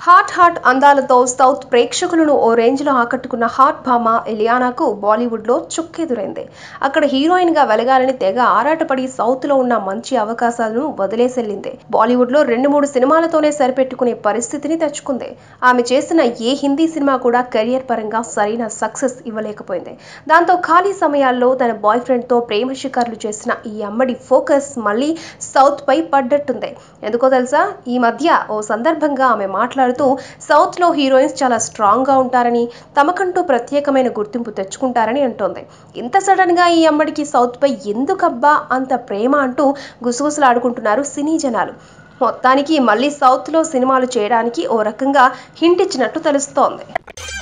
hot hot అందాలతో south ప్రేక్షకులను ఓ రేంజ్లో ఆకట్టుకున్న హాట్ భామ ఎలియానాకు బాలీవుడ్లో చుక్కెదురైంది అక్కడ హీరోయిన్గా వెలగాలని తెగ ఆరాటపడి సౌత్లో ఉన్న మంచి అవకాశాలను వదిలేసెళ్ళింది బాలీవుడ్లో రెండు మూడు సినిమాలతోనే సరిపెట్టుకునే పరిస్థితిని తెచ్చుకుంది ఆమె చేసిన ఏ హిందీ సినిమా కూడా కెరియర్ పరంగా సరైన సక్సెస్ ఇవ్వలేకపోయింది దాంతో ఖాళీ సమయాల్లో తన బాయ్ ఫ్రెండ్తో ప్రేమ షికారులు చేసిన ఈ అమ్మడి ఫోకస్ మళ్ళీ సౌత్ పై పడ్డట్టుంది ఎందుకో తెలుసా ఈ మధ్య ఓ సందర్భంగా ఆమె మాట్లాడుతూ సౌత్లో హీరోయిన్స్ చాలా స్ట్రాంగ్గా ఉంటారని తమకంటూ ప్రత్యేకమైన గుర్తింపు తెచ్చుకుంటారని అంటోంది ఇంత సడన్గా ఈ అమ్మడికి సౌత్పై ఎందుకబ్బా అంత ప్రేమ అంటూ గుసగుసలాడుకుంటున్నారు సినీ జనాలు మొత్తానికి మళ్ళీ సౌత్లో సినిమాలు చేయడానికి ఓ రకంగా హింట్ ఇచ్చినట్టు తెలుస్తోంది